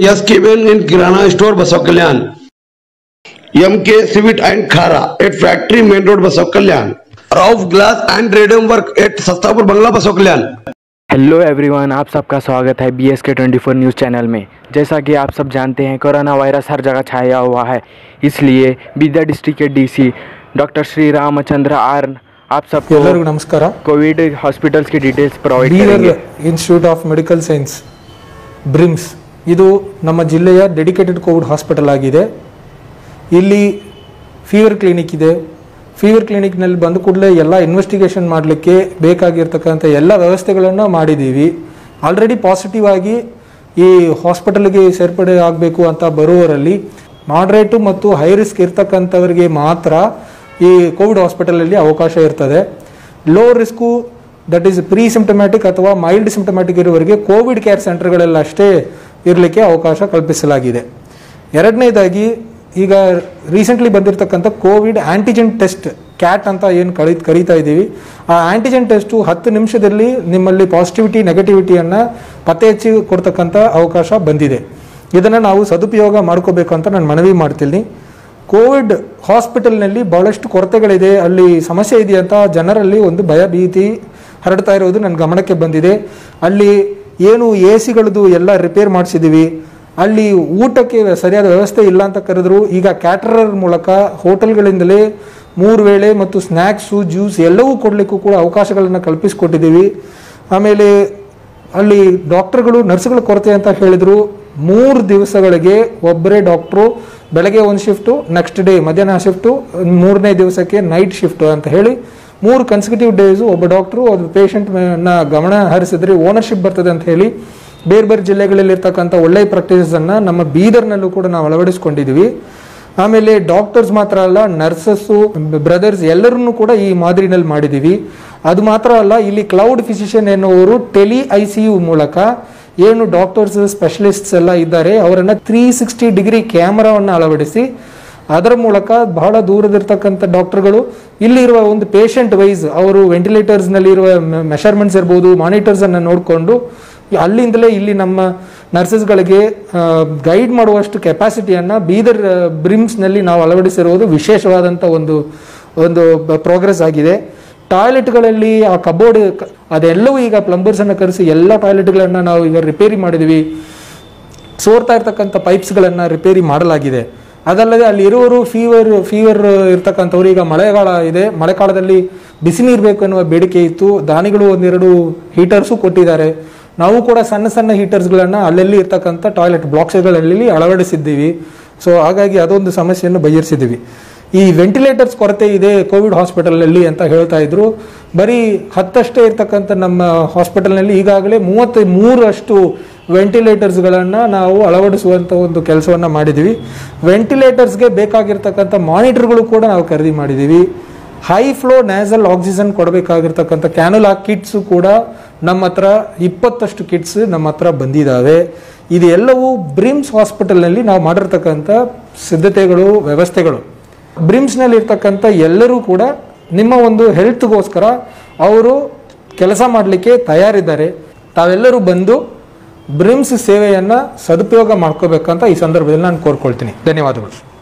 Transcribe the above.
Yes, given in Kirana store Basav Kalyan. MK Civet and Khara at Factory Main Road Basav Kalyan. Rauf Glass and Radium Work at Sastapur Bangla Basav Kalyan. Hello everyone आप सबका स्वागत है B S K twenty four news channel में जैसा कि आप सब जानते हैं कोरोना वायरस हर जगह छाया हुआ है इसलिए बीदर डिस्ट्रिक्ट के DC doctor Shri Ramachandra R आप सबको ಎಲ್ಲರಿಗೂ ನಮಸ್ಕಾರ कोविड हॉस्पिटल्स की डिटेल्स प्रोवाइड ಬೀದರ್ करेंगे institute of medical science BRIMS ಇದು ನಮ್ಮ ಜಿಲ್ಲೆಯ ಡೆಡಿಕೇಟೆಡ್ ಕೋವಿಡ್ ಹಾಸ್ಪಿಟಲ್ ಆಗಿದೆ ಇಲ್ಲಿ ಫೀವರ್ ಕ್ಲಿನಿಕ್ ಇದೆ ಫೀವರ್ ಕ್ಲಿನಿಕ್ನಲ್ಲಿ ಬಂದ ಕೂಡಲೇ ಎಲ್ಲ ಇನ್ವೆಸ್ಟಿಗೇಷನ್ ಮಾಡಲಿಕ್ಕೆ ಬೇಕಾಗಿರ್ತಕ್ಕಂಥ ಎಲ್ಲ ವ್ಯವಸ್ಥೆಗಳನ್ನು ಮಾಡಿದ್ದೀವಿ ಆಲ್ರೆಡಿ ಪಾಸಿಟಿವ್ ಆಗಿ ಈ ಹಾಸ್ಪಿಟಲ್ಗೆ ಸೇರ್ಪಡೆ ಆಗಬೇಕು ಅಂತ ಬರುವವರಲ್ಲಿ ಮಾಡ್ರೇಟು ಮತ್ತು ಹೈ ರಿಸ್ಕ್ ಇರ್ತಕ್ಕಂಥವರಿಗೆ ಮಾತ್ರ ಈ ಕೋವಿಡ್ ಹಾಸ್ಪಿಟಲಲ್ಲಿ ಅವಕಾಶ ಇರ್ತದೆ low risk that is pre symptomatic ಅಥವಾ ಮೈಲ್ಡ್ ಸಿಂಪ್ಟಮ್ಯಾಟಿಕ್ ಇರುವವರಿಗೆ ಕೋವಿಡ್ ಕೇರ್ ಸೆಂಟರ್ಗಳೆಲ್ಲ ಅಷ್ಟೇ ಇರಲಿಕ್ಕೆ ಅವಕಾಶ ಕಲ್ಪಿಸಲಾಗಿದೆ ಎರಡನೇದಾಗಿ ಈಗ ರೀಸೆಂಟ್ಲಿ ಬಂದಿರತಕ್ಕಂಥ ಕೋವಿಡ್ ಆಂಟಿಜೆನ್ ಟೆಸ್ಟ್ ಕ್ಯಾಟ್ ಅಂತ ಏನು ಕಳಿ ಕರೀತಾ ಇದ್ದೀವಿ ಆ ಆಂಟಿಜೆನ್ ಟೆಸ್ಟು ಹತ್ತು ನಿಮಿಷದಲ್ಲಿ ನಿಮ್ಮಲ್ಲಿ ಪಾಸಿಟಿವಿಟಿ ನೆಗೆಟಿವಿಟಿಯನ್ನು ಪತ್ತೆ ಹಚ್ಚಿ ಕೊಡ್ತಕ್ಕಂಥ ಅವಕಾಶ ಬಂದಿದೆ ಇದನ್ನು ನಾವು ಸದುಪಯೋಗ ಮಾಡ್ಕೋಬೇಕು ಅಂತ ನಾನು ಮನವಿ ಮಾಡ್ತೀನಿ ಕೋವಿಡ್ ಹಾಸ್ಪಿಟಲ್ನಲ್ಲಿ ಬಹಳಷ್ಟು ಕೊರತೆಗಳಿದೆ ಅಲ್ಲಿ ಸಮಸ್ಯೆ ಇದೆ ಅಂತ ಜನರಲ್ಲಿ ಒಂದು ಭಯ ಭೀತಿ ಹರಡ್ತಾ ಇರೋದು ನನ್ನ ಗಮನಕ್ಕೆ ಬಂದಿದೆ ಅಲ್ಲಿ ಏನು ಎ ಸಿಗಳದ್ದು ಎಲ್ಲ ರಿಪೇರ್ ಮಾಡಿಸಿದ್ದೀವಿ ಅಲ್ಲಿ ಊಟಕ್ಕೆ ಸರಿಯಾದ ವ್ಯವಸ್ಥೆ ಇಲ್ಲ ಅಂತ ಕರೆದ್ರು ಈಗ ಕ್ಯಾಟರರ್ ಮೂಲಕ ಹೋಟೆಲ್ಗಳಿಂದಲೇ ಮೂರು ವೇಳೆ ಮತ್ತು ಸ್ನ್ಯಾಕ್ಸು ಜ್ಯೂಸ್ ಎಲ್ಲವೂ ಕೊಡಲಿಕ್ಕೂ ಕೂಡ ಅವಕಾಶಗಳನ್ನು ಕಲ್ಪಿಸಿಕೊಟ್ಟಿದ್ದೀವಿ ಆಮೇಲೆ ಅಲ್ಲಿ ಡಾಕ್ಟರ್ಗಳು ನರ್ಸ್ಗಳ ಕೊರತೆ ಅಂತ ಹೇಳಿದ್ರು ಮೂರು ದಿವಸಗಳಿಗೆ ಒಬ್ಬರೇ ಡಾಕ್ಟ್ರು ಬೆಳಗ್ಗೆ ಒಂದು ಶಿಫ್ಟು ನೆಕ್ಸ್ಟ್ ಡೇ ಮಧ್ಯಾಹ್ನ ಶಿಫ್ಟು ಮೂರನೇ ದಿವಸಕ್ಕೆ ನೈಟ್ ಶಿಫ್ಟು ಅಂತ ಹೇಳಿ ಮೂರು ಕನ್ಸಿಕ್ಯೂಟಿವ್ ಡೇಸು ಒಬ್ಬ ಡಾಕ್ಟ್ರು ಅದು ಪೇಷಂಟ್ನ ಗಮನ ಹರಿಸಿದ್ರೆ ಓನರ್ಶಿಪ್ ಬರ್ತದೆ ಅಂತ ಹೇಳಿ ಬೇರೆ ಬೇರೆ ಜಿಲ್ಲೆಗಳಲ್ಲಿ ಇರ್ತಕ್ಕಂಥ ಒಳ್ಳೆಯ ಪ್ರಾಕ್ಟೀಸನ್ನು ನಮ್ಮ ಬೀದರ್ನಲ್ಲೂ ಕೂಡ ನಾವು ಅಳವಡಿಸ್ಕೊಂಡಿದ್ದೀವಿ ಆಮೇಲೆ ಡಾಕ್ಟರ್ಸ್ ಮಾತ್ರ ಅಲ್ಲ ನರ್ಸಸ್ಸು ಬ್ರದರ್ಸ್ ಎಲ್ಲರನ್ನೂ ಕೂಡ ಈ ಮಾದರಿನಲ್ಲಿ ಮಾಡಿದ್ದೀವಿ ಅದು ಮಾತ್ರ ಅಲ್ಲ ಇಲ್ಲಿ ಕ್ಲೌಡ್ ಫಿಸಿಷಿಯನ್ ಎನ್ನುವರು ಟೆಲಿ ಐ ಸಿ ಯು ಮೂಲಕ ಏನು ಡಾಕ್ಟರ್ಸ್ ಸ್ಪೆಷಲಿಸ್ಟ್ಸ್ ಎಲ್ಲ ಇದ್ದಾರೆ ಅವರನ್ನು ತ್ರೀ ಸಿಕ್ಸ್ಟಿ ಡಿಗ್ರಿ ಕ್ಯಾಮರಾವನ್ನು ಅಳವಡಿಸಿ ಅದರ ಮೂಲಕ ಬಹಳ ದೂರದಿರ್ತಕ್ಕಂಥ ಡಾಕ್ಟರ್ಗಳು ಇಲ್ಲಿರುವ ಒಂದು ಪೇಷಂಟ್ ವೈಸ್ ಅವರು ವೆಂಟಿಲೇಟರ್ಸ್ನಲ್ಲಿರುವ ಮೆಷರ್ಮೆಂಟ್ಸ್ ಇರ್ಬೋದು ಮಾನಿಟರ್ಸನ್ನು ನೋಡಿಕೊಂಡು ಅಲ್ಲಿಂದಲೇ ಇಲ್ಲಿ ನಮ್ಮ ನರ್ಸಸ್ಗಳಿಗೆ ಗೈಡ್ ಮಾಡುವಷ್ಟು ಕೆಪಾಸಿಟಿಯನ್ನು ಬೀದರ್ ಬ್ರಿಮ್ಸ್ನಲ್ಲಿ ನಾವು ಅಳವಡಿಸಿರುವುದು ವಿಶೇಷವಾದಂಥ ಒಂದು ಒಂದು ಪ್ರೋಗ್ರೆಸ್ ಆಗಿದೆ ಟಾಯ್ಲೆಟ್ಗಳಲ್ಲಿ ಆ ಕಬೋರ್ಡ್ ಅದೆಲ್ಲವೂ ಈಗ ಪ್ಲಂಬರ್ಸನ್ನು ಕರೆಸಿ ಎಲ್ಲ ಟಾಯ್ಲೆಟ್ಗಳನ್ನು ನಾವು ಈಗ ರಿಪೇರಿ ಮಾಡಿದ್ವಿ ಸೋರ್ತಾ ಇರ್ತಕ್ಕಂಥ ಪೈಪ್ಸ್ಗಳನ್ನು ರಿಪೇರಿ ಮಾಡಲಾಗಿದೆ ಅದಲ್ಲದೆ ಅಲ್ಲಿ ಇರುವವರು ಫೀವರ್ ಫೀವರ್ ಇರ್ತಕ್ಕಂಥವ್ರು ಈಗ ಮಳೆಗಾಲ ಇದೆ ಮಳೆಗಾಲದಲ್ಲಿ ಬಿಸಿ ನೀರು ಬೇಕು ಎನ್ನುವ ಬೇಡಿಕೆ ಇತ್ತು ದಾನಿಗಳು ಒಂದೆರಡು ಹೀಟರ್ಸು ಕೊಟ್ಟಿದ್ದಾರೆ ನಾವು ಕೂಡ ಸಣ್ಣ ಸಣ್ಣ ಹೀಟರ್ಸ್ಗಳನ್ನು ಅಲ್ಲೆಲ್ಲಿ ಇರ್ತಕ್ಕಂಥ ಟಾಯ್ಲೆಟ್ ಬ್ಲಾಕ್ಸ್ಗಳಲ್ಲಿ ಅಳವಡಿಸಿದ್ದೀವಿ ಸೊ ಹಾಗಾಗಿ ಅದೊಂದು ಸಮಸ್ಯೆಯನ್ನು ಬಗೆಹರಿಸಿದ್ದೀವಿ ಈ ವೆಂಟಿಲೇಟರ್ಸ್ ಕೊರತೆ ಇದೆ ಕೋವಿಡ್ ಹಾಸ್ಪಿಟಲಲ್ಲಿ ಅಂತ ಹೇಳ್ತಾ ಇದ್ರು ಬರೀ ಹತ್ತಷ್ಟೇ ಇರ್ತಕ್ಕಂಥ ನಮ್ಮ ಹಾಸ್ಪಿಟಲ್ನಲ್ಲಿ ಈಗಾಗಲೇ ಮೂವತ್ತ ಮೂರಷ್ಟು ವೆಂಟಿಲೇಟರ್ಸ್ಗಳನ್ನು ನಾವು ಅಳವಡಿಸುವಂಥ ಒಂದು ಕೆಲಸವನ್ನು ಮಾಡಿದ್ದೀವಿ ವೆಂಟಿಲೇಟರ್ಸ್ಗೆ ಬೇಕಾಗಿರ್ತಕ್ಕಂಥ ಮಾನಿಟರ್ಗಳು ಕೂಡ ನಾವು ಖರೀದಿ ಮಾಡಿದ್ದೀವಿ ಹೈ ಫ್ಲೋ ನ್ಯಾಸಲ್ ಆಕ್ಸಿಜನ್ ಕೊಡಬೇಕಾಗಿರ್ತಕ್ಕಂಥ ಕ್ಯಾನುಲಾ ಕಿಟ್ಸು ಕೂಡ ನಮ್ಮ ಹತ್ರ ಇಪ್ಪತ್ತಷ್ಟು ಕಿಟ್ಸ್ ನಮ್ಮ ಹತ್ರ ಬಂದಿದ್ದಾವೆ ಇದು ಎಲ್ಲವೂ ಬ್ರಿಮ್ಸ್ ಹಾಸ್ಪಿಟಲ್ನಲ್ಲಿ ನಾವು ಮಾಡಿರ್ತಕ್ಕಂಥ ಸಿದ್ಧತೆಗಳು ವ್ಯವಸ್ಥೆಗಳು ಬ್ರಿಮ್ಸ್ನಲ್ಲಿ ಇರ್ತಕ್ಕಂಥ ಎಲ್ಲರೂ ಕೂಡ ನಿಮ್ಮ ಒಂದು ಹೆಲ್ತ್ಗೋಸ್ಕರ ಅವರು ಕೆಲಸ ಮಾಡಲಿಕ್ಕೆ ತಯಾರಿದ್ದಾರೆ ತಾವೆಲ್ಲರೂ ಬಂದು ಬ್ರಿಮ್ಸ್ ಸೇವೆಯನ್ನು ಸದುಪಯೋಗ ಮಾಡ್ಕೋಬೇಕಂತ ಈ ಸಂದರ್ಭದಲ್ಲಿ ನಾನು ಕೋರ್ಕೊಳ್ತೀನಿ ಧನ್ಯವಾದಗಳು